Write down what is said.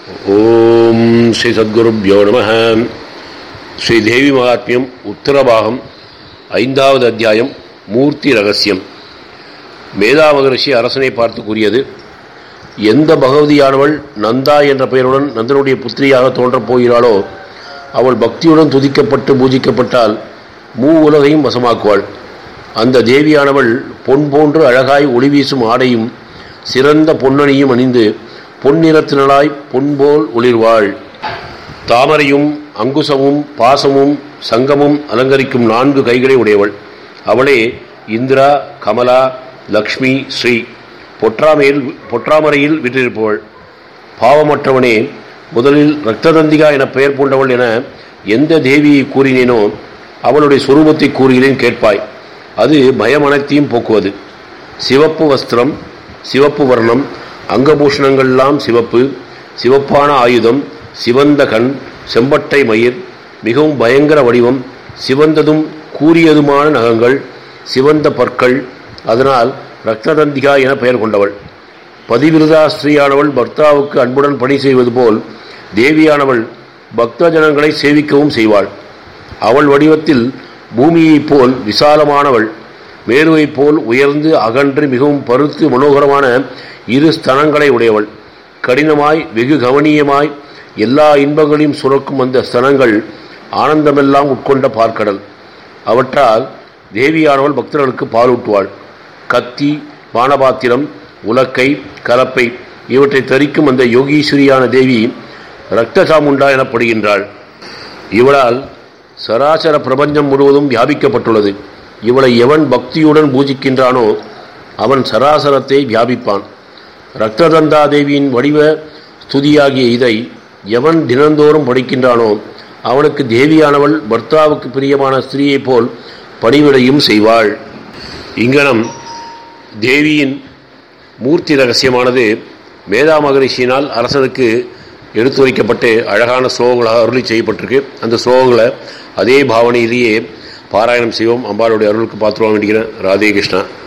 ஓம் ஸ்ரீ சத்குருப்யோ நம ஸ்ரீ தேவி மகாத்மியம் உத்தரபாகம் ஐந்தாவது அத்தியாயம் மூர்த்தி ரகசியம் மேதா மகரிஷி அரசனை பார்த்து கூறியது எந்த பகவதியானவள் நந்தா என்ற பெயருடன் நந்தனுடைய புத்திரியாக தோன்றப் போகிறாளோ அவள் பக்தியுடன் துதிக்கப்பட்டு பூஜிக்கப்பட்டால் மூ உலகையும் வசமாக்குவாள் அந்த தேவியானவள் பொன் போன்று அழகாய் ஒளி வீசும் ஆடையும் சிறந்த பொன்னணியும் அணிந்து பொன்னிறத்தினளாய் பொன்போல் ஒளிர்வாள் தாமரையும் அங்குசமும் பாசமும் சங்கமும் அலங்கரிக்கும் நான்கு கைகளை உடையவள் அவளே இந்திரா கமலா லக்ஷ்மி ஸ்ரீ பொற்றாமையில் பொற்றாமரையில் விற்றிருப்பவள் பாவமற்றவனே முதலில் ரக்ததந்திகா என பெயர் பூண்டவள் என எந்த தேவியை கூறினேனோ அவளுடைய சுரூபத்தை கூறுகிறேன் கேட்பாய் அது பயம் அனைத்தையும் போக்குவது சிவப்பு வஸ்திரம் சிவப்பு வர்ணம் அங்கபூஷணங்கள்லாம் சிவப்பு சிவப்பான ஆயுதம் சிவந்த கண் செம்பட்டை மயிர் மிகவும் பயங்கர வடிவம் சிவந்ததும் கூறியதுமான நகங்கள் சிவந்த பற்கள் அதனால் ரக்ததந்திகா என பெயர் கொண்டவள் பதிவிரதா ஸ்ரீயானவள் பர்த்தாவுக்கு அன்புடன் பணி செய்வது போல் தேவியானவள் பக்த ஜனங்களை சேவிக்கவும் செய்வாள் அவள் வடிவத்தில் பூமியைப் போல் விசாலமானவள் மேருவைப் போல் உயர்ந்து அகன்று மிகவும் பருத்து மனோகரமான இரு ஸ்தனங்களை உடையவள் கடினமாய் வெகு கவனீயமாய் எல்லா இன்பங்களையும் சுரக்கும் அந்த ஸ்தனங்கள் ஆனந்தமெல்லாம் உட்கொண்ட பார்க்கடல் அவற்றால் தேவியானவள் பக்தர்களுக்கு பாலூட்டுவாள் கத்தி பானபாத்திரம் உலக்கை கலப்பை இவற்றை தரிக்கும் அந்த யோகீஸ்வரியான தேவி இரத்தசாமுண்டா எனப்படுகின்றாள் இவளால் சராசர பிரபஞ்சம் முழுவதும் வியாபிக்கப்பட்டுள்ளது இவளை எவன் பக்தியுடன் பூஜிக்கின்றானோ அவன் சராசரத்தை வியாபிப்பான் ரக்ததந்தா தேவியின் வடிவ ஸ்துதியாகிய இதை எவன் தினந்தோறும் படிக்கின்றானோ அவனுக்கு தேவியானவள் பர்த்தாவுக்கு பிரியமான ஸ்திரீயைப் போல் பணிவிடையும் செய்வாள் இங்கனம் தேவியின் மூர்த்தி ரகசியமானது மேதா மகரிஷியினால் அரசனுக்கு எடுத்துரைக்கப்பட்டு அழகான ஸ்லோகங்களாக அருளி செய்யப்பட்டிருக்கு அந்த ஸ்லோகங்களை அதே பாவனையிலேயே பாராயணம் செய்வோம் அம்பாளுடைய அருளுக்கு பாத்திரம் வேண்டிக்கிறேன் ராதே கிருஷ்ணா